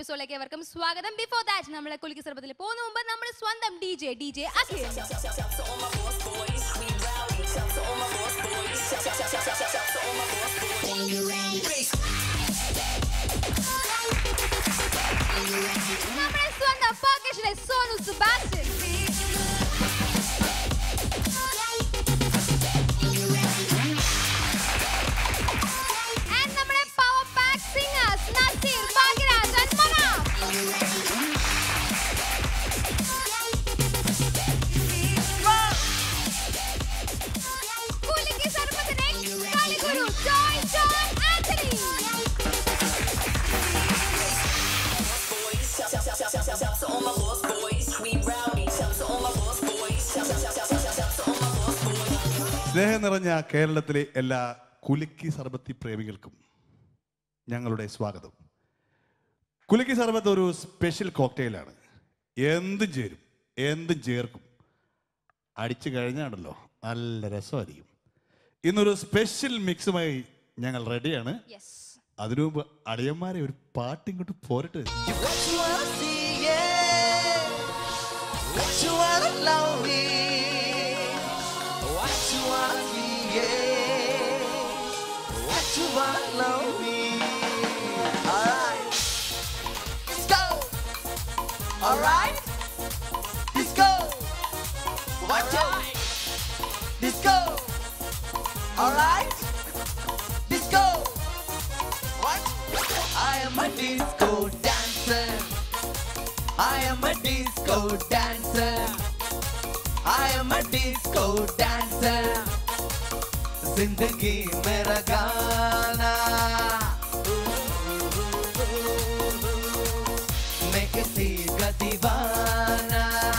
എപ്പിസോഡിലേക്ക് ഏവർക്കും സ്വാഗതം ബിഫോർ ദാറ്റ് നമ്മളെ കുലിക്ക് സർബത്തിൽ പോകുന്ന മുമ്പ് നമ്മുടെ സ്വന്തം D J D J Akhil നമ്മുടെ സ്വന്തം പാക്കേഷിലെ സോനു സുബാസ്റ്റൻ And നമ്മുടെ power pack singers Naseer Bhagyaraj and Manaf കുലിക്ക് സർബത്തിനെ കളിഗുരു ജോയ് ജോൺ ആന്റണി സ്നേഹം നിറഞ്ഞ കേരളത്തിലെ എല്ലാ കുലുക്കി സർബത്തി പ്രേമികൾക്കും ഞങ്ങളുടെ സ്വാഗതം കുലുക്കി സർബത്ത് ഒരു സ്പെഷ്യൽ കോക്ടെയിലാണ് എന്തും ചേരും എന്തും ചേർക്കും അടിച്ചു കഴിഞ്ഞാണല്ലോ നല്ല രസമായിരിക്കും ഇന്നൊരു സ്പെഷ്യൽ മിക്സുമായി ഞങ്ങൾ റെഡിയാണ് യെസ് അതിനു മുമ്പ് അളിയന്മാരെ ഒരു പാട്ട് ഇങ്ങോട്ട് പോരട്ടെ What you wanna see, yeah. What you wanna love me. What you wanna see, yeah. What you wanna love me. Alright. Let's go. Alright. Let's go. Watch out. Let's go. Alright. Let's go. What? I am a disco dancer. I am a disco dancer. I am a disco dancer. जिंदगी मेरा गाना मैं किसी का दीवाना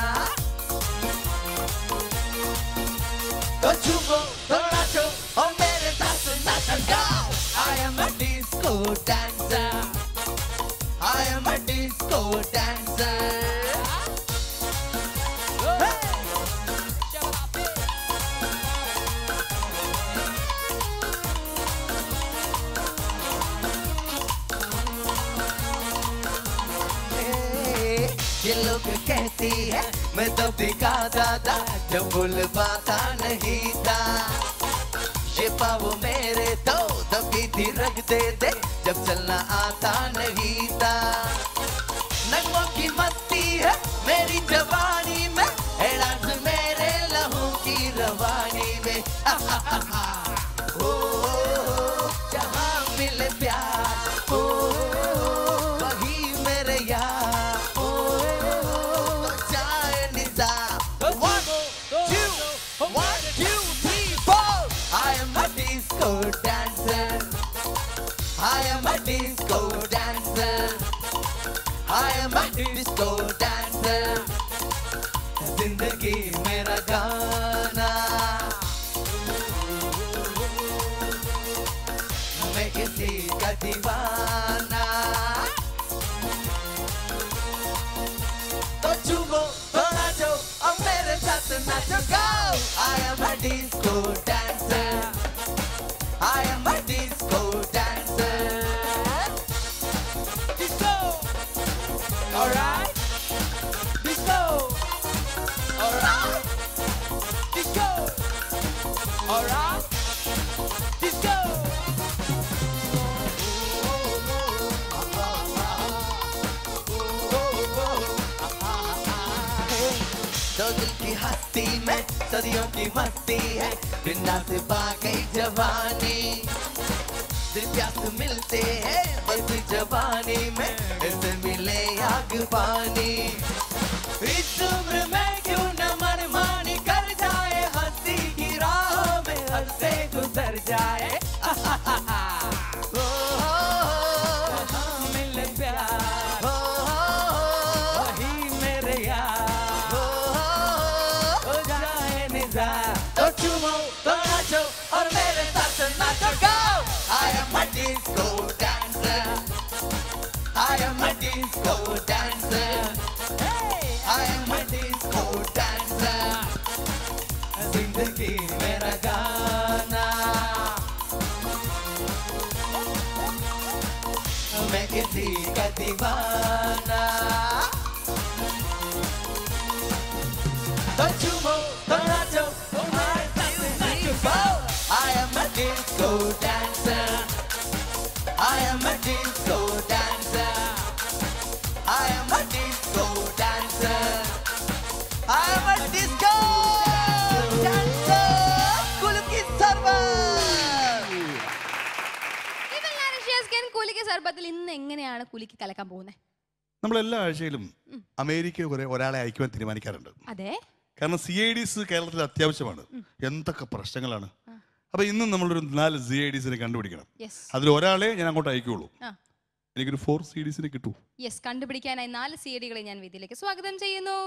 तो छुपो तो नाचो और मेरे साथ नाचो गाओ I am a disco dancer I am a disco dancer Hey! Hey, ये लोग कहती है मैं तो दिखा दादा जब बोल पाता नहीं था ये पाओ मेरे तो दबी थी रख दे दे जब चलना आता नहीं था नगमों की मस्ती है मेरी जवानी में है डांस मेरे लहू की रवानी में ओ, जहाँ मिले प्यार ओ, वही मेरे यार ओ, तो चाहे निजाम One, two, one, two, three, four. I am a disco dancer. I am a disco dancer. I am a disco dancer. जिंदगी मेरा गाना मैं किसी का दीवाना तो चुमो तो नाचो और मेरे साथ नाचो गाओ I am a disco dancer I am a disco dancer Disco Alright Disco Alright Disco Alright Disco तो दिल की हस्ती में सदियों की मस्ती है बिना से पा गई जवानी दिल प्यास मिलते हैं बस जवानी में ऐसे मिले आग पानी इस उम्र में क्यों न मनमानी कर जाए हंसी की राह में हंसे गुजर जाए ओ, मिले प्यार वही मेरे यार हो जाए निजाम तो चुमो तो नाचो और मेरे साथ नाचो गाओ I am a disco dancer I am a disco dancer hey I am a disco dancer जिंदगी मेरा गाना मैं किसी का है दीवाना तो झूमो तो नाचो तुम्हारे साथ I am a disco dancer I am a disco dancer I am a disco dancer I am a disco dancer കുലുക്കി സർവർ കുലിക്ക് സർബത്തിൽ ഇന്ന് എങ്ങനെയാണ് കുലിക്ക് കലക്കാൻ പോകുന്നത് നമ്മൾ എല്ലാ ആഴ്ചയിലും അമേരിക്ക കുറെ ഒരാളെ അയക്കുവാൻ തീരുമാനിക്കാറുണ്ട് അതെ കാരണം സി ഐ ഡിസ് കേരളത്തിൽ അത്യാവശ്യമാണ് എന്തൊക്കെ പ്രശ്നങ്ങളാണ് അപ്പൊ ഇന്നും നമ്മളൊരു നാല് സി ഐ ഡിസിനെ കണ്ടുപിടിക്കണം യെസ് അതിൽ ഒരാളെ ഞാൻ അങ്ങോട്ട് അയക്കുള്ളൂ ആ എനിക്കൊരു ഫോർ സി ഡിസിനെ കിട്ടൂ യെസ് കണ്ടുപിടിക്കാനായി നാല് സി ഡികളെ ഞാൻ വേദിയിലേക്ക് സ്വാഗതം ചെയ്യുന്നു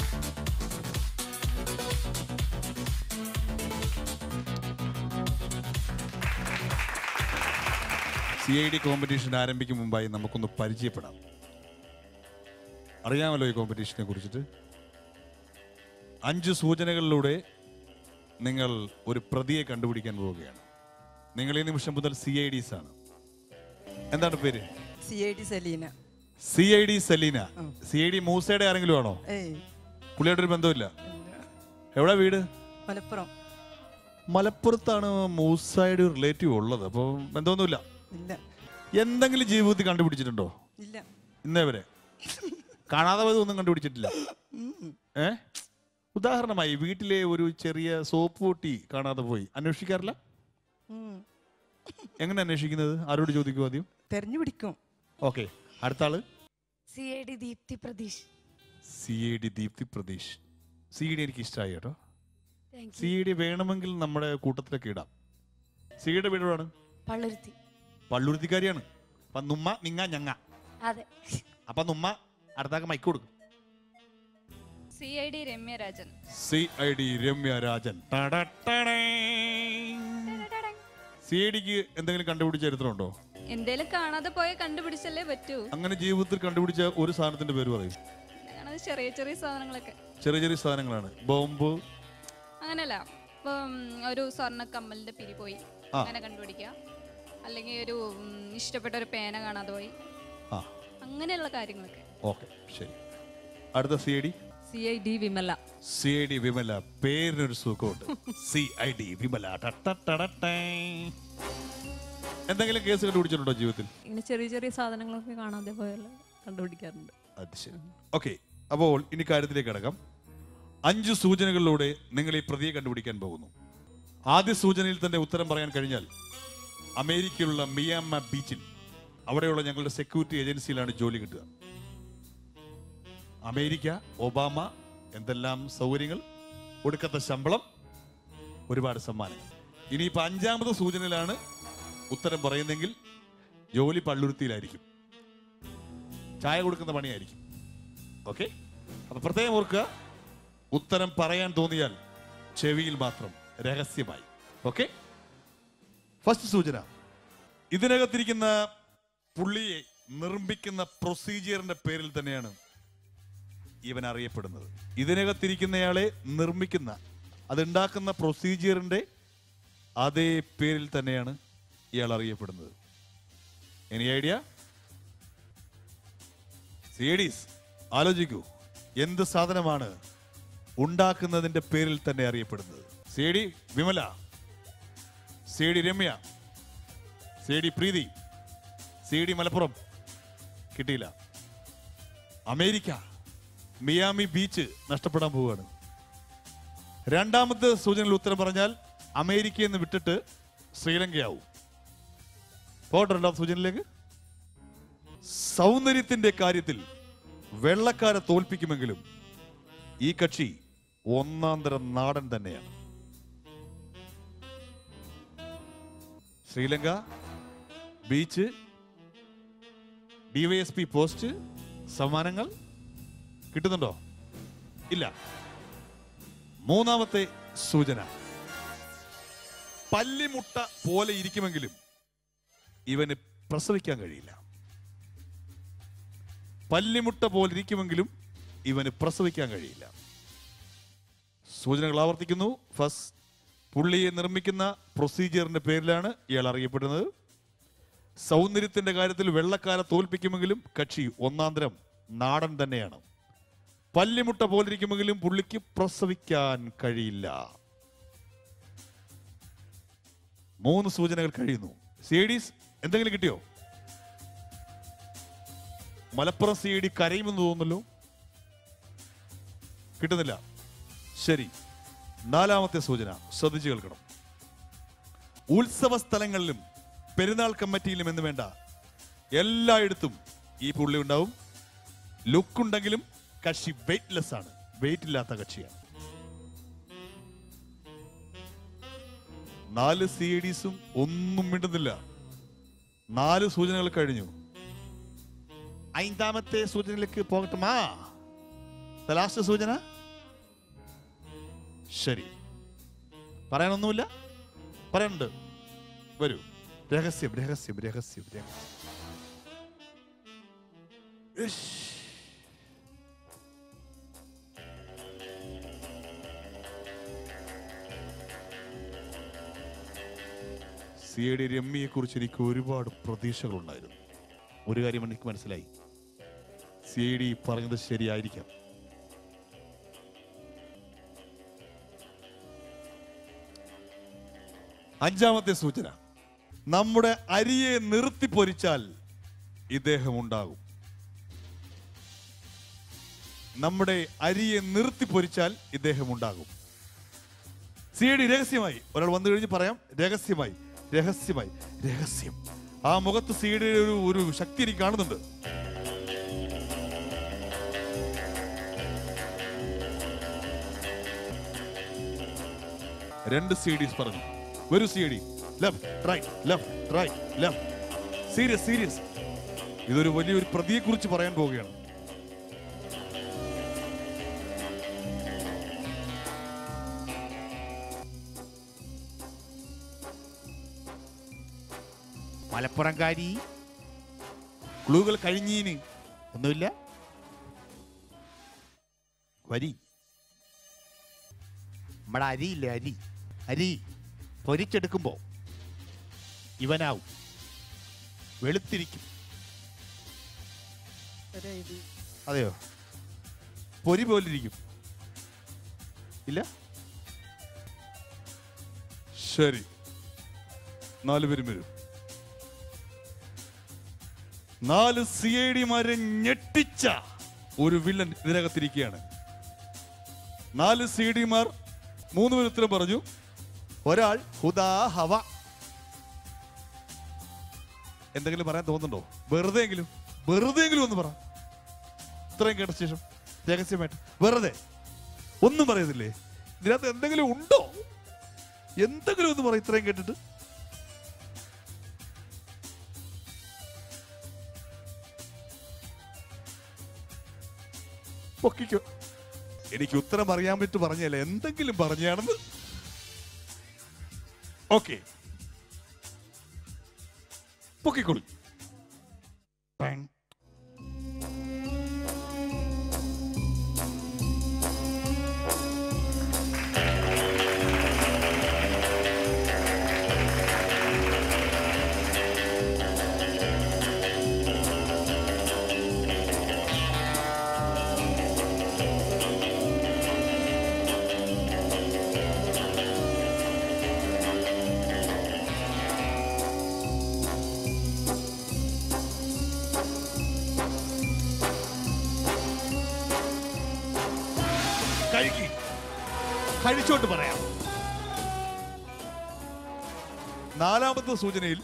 സി ഐ ഡി കോമ്പറ്റീഷൻ ആരംഭിക്കും മുമ്പായി നമുക്കൊന്ന് പരിചയപ്പെടാം അറിയാമല്ലോ ഈ കോമ്പറ്റീഷനെ കുറിച്ചിട്ട് അഞ്ച് സൂചനകളിലൂടെ നിങ്ങൾ ഒരു പ്രതിയെ കണ്ടുപിടിക്കാൻ പോവുകയാണ് നിങ്ങൾ ഈ നിമിഷം മുതൽ സി ഐ ഡിസ് ആണ് എന്താണ് പേര് C I D Salina C I D Salina C I D മൂസയുടെ ആരെങ്കിലും ആണോ ഏയ് പുള്ളിയുടെ ഒരു ബന്ധമില്ല ഇല്ല. എവിടെ വീട് മലപ്പുറം മലപ്പുറത്താണ് മൂസയുടെ ഒരു റിലേറ്റീവ് ഉള്ളത് അപ്പോൾ ബന്ധമൊന്നുമില്ല ഇല്ല എന്തെങ്കിലും ജീവിതത്തിൽ കണ്ടുപിടിച്ചിട്ടുണ്ടോ ഇല്ല ഇന്നേ വരെ കാണാതെ പോയത് ഒന്നും കണ്ടുപിടിച്ചിട്ടില്ല ഏ ഉദാഹരണമായി വീട്ടിലെ ഒരു ചെറിയ സോപ്പ് പൊട്ടി കാണാതെ പോയി അന്വേഷിക്കാറില്ല ഉം. എങ്ങനെ അന്വേഷിക്കുന്നത് ആരോട് ചോദിക്കും ആദ്യം തെരഞ്ഞു പിടിക്കും ഓക്കെ അടുത്ത ആള് C I D Deepthi Prateesh C I D Deepthi Prateesh C D എനിക്ക് ഇഷ്ടമായി കേട്ടോ താങ്ക് സി ഡി വേണമെങ്കിൽ നമ്മുടെ കൂട്ടത്തിലൊക്കെ ഇടാം സി ഡിയുടെ വീട് എവിടെയാണ് പള്ളുരുത്തി പള്ളുരുത്തിക്കാരിയാണ് അപ്പൊ നുമ്മ നിങ്ങ ഞങ്ങ അതെ അപ്പൊ നുമ്മ അടുത്താക്ക് മൈക്ക് കൊടുക്കും C I D Ramya Rajan C I D Ramya Rajan C I ഡിക്ക് എന്തെങ്കിലും കണ്ടുപിടിച്ച ചരിത്രമുണ്ടോ എന്തേലും കാണാതെ പോയ കണ്ടുപിടിച്ചല്ലേ പറ്റൂ അങ്ങനെ ജീവിതത്തിൽ കണ്ടുപിടിച്ച ഒരു സാധനത്തിന്റെ പേര് പറയും കാണാതെ ചെറിയ ചെറിയ സാധനങ്ങളൊക്കെ ചെറിയ ചെറിയ സാധനങ്ങളാണ് ബോംബ് അങ്ങനല്ല ഇപ്പം ഒരു സ്വർണ്ണ കമ്മലിന്റെ പിരി പോയി ആ. അങ്ങനെ കണ്ടുപിടിക്കുക അല്ലെങ്കിൽ ഒരു ഉം, ഇഷ്ടപ്പെട്ട ഒരു പേന കാണാതെ പോയി ആ അങ്ങനെയുള്ള കാര്യങ്ങളൊക്കെ ഓക്കെ ശരി അടുത്ത C I D C I D Vimala C I D Vimala പേരിനൊരു സുഖമുണ്ട് സി ഐ ഡി വിമല ടട്ടട്ടടട്ടേ. എന്തെങ്കിലും കേസ് കണ്ടുപിടിച്ചിട്ടുണ്ടോ ജീവിതത്തിൽ ഇങ്ങനെ ചെറിയ ചെറിയ സാധനങ്ങളൊക്കെ കാണാതെ പോയാൽ കണ്ടുപിടിക്കാറുണ്ട് അത് ശരി ഓക്കെ അപ്പോൾ ഇനി കാര്യത്തിലേക്ക് കിടക്കാം അഞ്ച് സൂചനകളിലൂടെ നിങ്ങൾ ഈ പ്രതിയെ കണ്ടുപിടിക്കാൻ പോകുന്നു ആദ്യ സൂചനയിൽ തന്നെ ഉത്തരം പറയാൻ കഴിഞ്ഞാൽ അമേരിക്കയിലുള്ള മിയാമ ബീച്ചിൽ അവിടെയുള്ള ഞങ്ങളുടെ സെക്യൂരിറ്റി ഏജൻസിയിലാണ് ജോലി കിട്ടുക അമേരിക്ക ഒബാമ എന്തെല്ലാം സൗകര്യങ്ങൾ ഒടുക്കത്തെ ശമ്പളം ഒരുപാട് സമ്മാനങ്ങൾ ഇനിയിപ്പോൾ അഞ്ചാമത്തെ സൂചനയിലാണ് ഉത്തരം പറയുന്നെങ്കിൽ ജോലി പള്ളുരുത്തിയിലായിരിക്കും ചായ കൊടുക്കുന്ന പണിയായിരിക്കും ഓക്കെ അപ്പൊ പ്രത്യേകം ഓർക്കുക ഉത്തരം പറയാൻ തോന്നിയാൽ ചെവിയിൽ മാത്രം രഹസ്യമായി ഓക്കെ ഫസ്റ്റ് സൂചന ഇതിനകത്തിരിക്കുന്ന പുള്ളിയെ നിർമ്മിക്കുന്ന പ്രൊസീജിയറിന്റെ പേരിൽ തന്നെയാണ് ഇവൻ അറിയപ്പെടുന്നത് ഇതിനകത്തിരിക്കുന്നയാളെ നിർമ്മിക്കുന്ന അതുണ്ടാക്കുന്ന പ്രൊസീജിയറിന്റെ അതേ പേരിൽ തന്നെയാണ് ഇയാൾ അറിയപ്പെടുന്നത് എനി ഐഡിയ സീഡീസ് ആലോചിക്കൂ എന്ത് സാധനമാണ് ഉണ്ടാക്കുന്നതിന്റെ പേരിൽ തന്നെ അറിയപ്പെടുന്നത് C D Vimala C D Ramya C D Preethi C D Malappuram കിട്ടിയില്ല അമേരിക്ക മിയാമി ബീച്ച് നഷ്ടപ്പെടാൻ പോവുകയാണ് രണ്ടാമത്തെ സൂചനയിൽ ഉത്തരം പറഞ്ഞാൽ അമേരിക്കയിൽ നിന്ന് വിട്ടിട്ട് ശ്രീലങ്കയാവും പോട്ടെ രണ്ടാം സൂചനയിലേക്ക് സൗന്ദര്യത്തിന്റെ കാര്യത്തിൽ വെള്ളക്കാരെ തോൽപ്പിക്കുമെങ്കിലും ഈ കക്ഷി ഒന്നാം തരം നാടൻ തന്നെയാണ് ശ്രീലങ്ക ബീച്ച് ഡിവൈഎസ്പി പോസ്റ്റ് സമ്മാനങ്ങൾ കിട്ടുന്നുണ്ടോ ഇല്ല മൂന്നാമത്തെ സൂചന പല്ലിമുട്ട പോലെ ഇരിക്കുമെങ്കിലും ഇവന് പ്രസവിക്കാൻ കഴിയില്ല പല്ലിമുട്ട പോലെ ഇരിക്കുമെങ്കിലും ഇവന് പ്രസവിക്കാൻ കഴിയില്ല സൂചനകൾ ആവർത്തിക്കുന്നു ഫസ്റ്റ് പുള്ളിയെ നിർമ്മിക്കുന്ന പ്രൊസീജിയറിന്റെ പേരിലാണ് ഇയാൾ അറിയപ്പെടുന്നത് സൗന്ദര്യത്തിന്റെ കാര്യത്തിൽ വെള്ളക്കാരെ തോൽപ്പിക്കുമെങ്കിലും കക്ഷി ഒന്നാന്തരം നാടൻ തന്നെയാണ് പല്ലിമുട്ട പോലിരിക്കുമെങ്കിലും പുള്ളിക്ക് പ്രസവിക്കാൻ കഴിയില്ല മൂന്ന് സൂചനകൾ കഴിയുന്നു സി ഡീസ് എന്തെങ്കിലും കിട്ടിയോ മലപ്പുറം സി ഡി കരയുമെന്ന് തോന്നുന്നല്ലോ കിട്ടുന്നില്ല ശരി നാലാമത്തെ സൂചന ശ്രദ്ധിച്ചു കേൾക്കണം ഉത്സവ സ്ഥലങ്ങളിലും പെരുന്നാൾ കമ്മിറ്റിയിലും എന്ന് വേണ്ട എല്ലായിടത്തും ഈ പുള്ളി ഉണ്ടാവും ലുക്ക് ഉണ്ടെങ്കിലും കക്ഷി വെയിറ്റ്ലെസ് ആണ് വെയിറ്റ് ഇല്ലാത്ത കക്ഷിയാണ് നാല് സി ഡീസും ഒന്നും മിണ്ടുന്നില്ല നാല് സൂചനകൾ കഴിഞ്ഞു ഐന്താമത്തെ സൂചനയിലേക്ക് പോകട്ടുമാ ലാസ്റ്റ് സൂചന ശരി പറയാനൊന്നുമില്ല പറയാനുണ്ട് വരൂ രഹസ്യം രഹസ്യം രഹസ്യം രഹസ്യം ഇഷ്. സി ഐ ഡി രമ്യയെ കുറിച്ച് എനിക്ക് ഒരുപാട് പ്രതീക്ഷകളുണ്ടായിരുന്നു ഒരു കാര്യം എനിക്ക് മനസ്സിലായി സി ഐ ഡി പറഞ്ഞത് ശരിയായിരിക്കാം അഞ്ചാമത്തെ സൂചന നമ്മുടെ അരിയെ നിർത്തി പൊരിച്ചാൽ ഇദ്ദേഹം ഉണ്ടാകും നമ്മുടെ അരിയെ നിർത്തി പൊരിച്ചാൽ ഇദ്ദേഹം ഉണ്ടാകും സി ഡി രഹസ്യമായി ഒരാൾ വന്നു കഴിഞ്ഞ് പറയാം രഹസ്യമായി രഹസ്യമായി രഹസ്യം ആ മുഖത്ത് സി ഡിയുടെ ഒരു ഒരു ശക്തി എനിക്ക് കാണുന്നുണ്ട് രണ്ട് സി ഡീസ് പറഞ്ഞു ഒരു C D left right left right left serious serious ഇതൊരു വലിയൊരു പ്രതിയെ കുറിച്ച് പറയാൻ പോവുകയാണ് മലപ്പുറംകാരി ക്ലൂകൾ കഴിഞ്ഞീന് ഒന്നുമില്ല വരി നമ്മുടെ അരിയില്ലേ അരി അരി പൊരിച്ചെടുക്കുമ്പോ ഇവനാവും വെളുത്തിരിക്കും ഒരു ഐഡി അതെയോ പൊരി പോലിരിക്കും ഇല്ല ശരി നാല് പേരും വരും നാല് സി ഐ ഡിമാരെ ഞെട്ടിച്ച ഒരു വില്ലൻ ഇതിനകത്തിരിക്കുകയാണ് നാല് സി ഡിമാർ മൂന്ന് പേർ ഉത്തരം പറഞ്ഞു ഒരാൾ ഹുദാ ഹവ എന്തെങ്കിലും പറയാൻ തോന്നുന്നുണ്ടോ വെറുതെ എങ്കിലും വെറുതെ എങ്കിലും ഒന്ന് പറ ഇത്രയും കേട്ട ശേഷം രഹസ്യമായിട്ട് വെറുതെ ഒന്നും പറയുന്നില്ലേ ഇതിനകത്ത് എന്തെങ്കിലും ഉണ്ടോ എന്തെങ്കിലും ഒന്ന് പറ ഇത്രയും കേട്ടിട്ട് പൊക്കിക്കോ എനിക്ക് ഉത്തരം അറിയാൻ പറ്റി പറഞ്ഞല്ല എന്തെങ്കിലും പറഞ്ഞാണെന്ന് ഓക്കെ പൊക്കിക്കൊള്ളു Bang. കഴിക്ക് കഴിച്ചോട്ട് പറയാം നാലാമത്തെ സൂചനയിൽ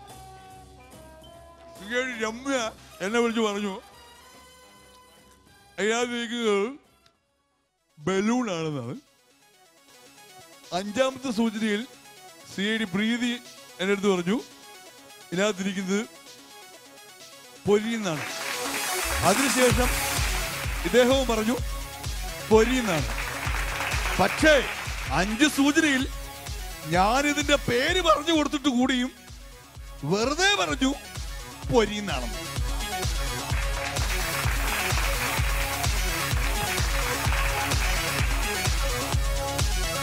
ഇങ്ങേര് രമ്യ എന്നെ വിളിച്ച് പറഞ്ഞു അതിനകത്തിരിക്കുന്നത് ബലൂൺ ആണെന്നാണ് അഞ്ചാമത്തെ സൂചനയിൽ സി ഐ ഡി പ്രീതി എൻ്റെ അടുത്ത് പറഞ്ഞു ഇതിനകത്തിരിക്കുന്നത് പൊരിയെന്നാണ് അതിനുശേഷം ഇദ്ദേഹവും പറഞ്ഞു പൊരിയെന്നാണ് പക്ഷേ അഞ്ച് സൂചനയിൽ ഞാൻ ഇതിന്റെ പേര് പറഞ്ഞു കൊടുത്തിട്ട് കൂടിയും വെറുതെ പറഞ്ഞു പൊരിയെന്നാണെന്ന്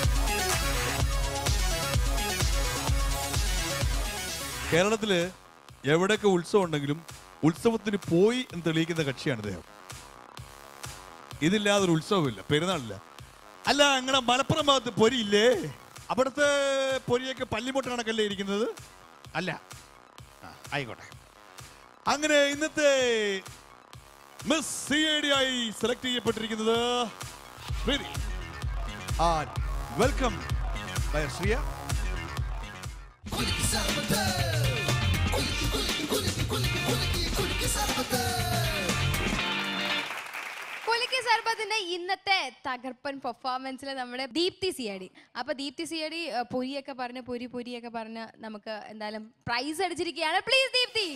കേരളത്തില് എവിടെയൊക്കെ ഉത്സവം ഉണ്ടെങ്കിലും ഉത്സവത്തിന് പോയി എന്ന് തെളിയിക്കുന്ന കക്ഷിയാണ് അദ്ദേഹം ഇതില്ലാതെ ഒരു ഉത്സവമില്ല പെരുന്നാളില്ല അല്ല നിങ്ങളുടെ മലപ്പുറം ഭാഗത്ത് പൊരിയില്ലേ അവിടുത്തെ പൊരിയൊക്കെ പള്ളിമുട്ട കണക്കല്ലേ ഇരിക്കുന്നത് അല്ല ആ, ആയിക്കോട്ടെ അങ്ങനെ ഇന്നത്തെ മിസ് സി ഐ ഡി ആയി സെലക്ട് ചെയ്യപ്പെട്ടിരിക്കുന്നത് ശ്രീ വെൽക്കം ശ്രീയ കുലുക്കി സർബത്തിന്റെ ഇന്നത്തെ തകർപ്പൻ പെർഫോമൻസിൽ നമ്മുടെ ദീപ്തി സിയാടി അപ്പൊ ദീപ്തി സിയാടി ഏഹ്, പൊരിയൊക്കെ പറഞ്ഞ് പൊരി പൊരിയൊക്കെ പറഞ്ഞ് നമുക്ക് എന്തായാലും പ്രൈസ് അടിച്ചിരിക്കുകയാണ് പ്ലീസ് ദീപ്തി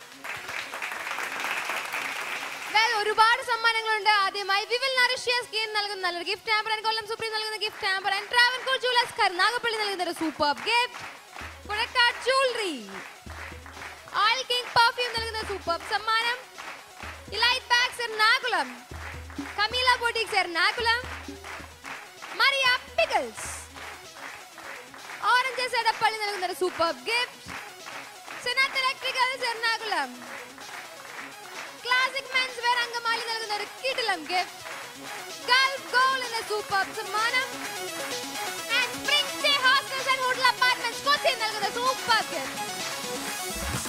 Well, ഒരുപാട് സമ്മാനങ്ങളുണ്ട് ആദ്യമായി വിവിൽ നറിഷ്യ സ്കീം നൽകുന്ന നല്ലൊരു gift hamper and Kollam supreme നൽകുന്ന gift hamper and Travancore jewels Karunagappally നൽകുന്ന ഒരു super gift Puzhakkad jewellery oil king perfume നൽകുന്ന സൂപ്പർ സമ്മാനം elite bags Ernakulam Kameela boutiques Ernakulam Maria pickles oranges Edappally നൽകുന്ന ഒരു super gift Sinath electricals Ernakulam classic men's wear Angamaly നൽകുന്ന ഒരു കിടിലം ഗിഫ്റ്റ് ഗൾഫ് ഗോൾ എന്ന സൂപ്പർ സമ്മാനം and spring stay hostels and hotel apartments Kochi നൽകുന്ന സൂപ്പർ ഗിഫ്റ്റ്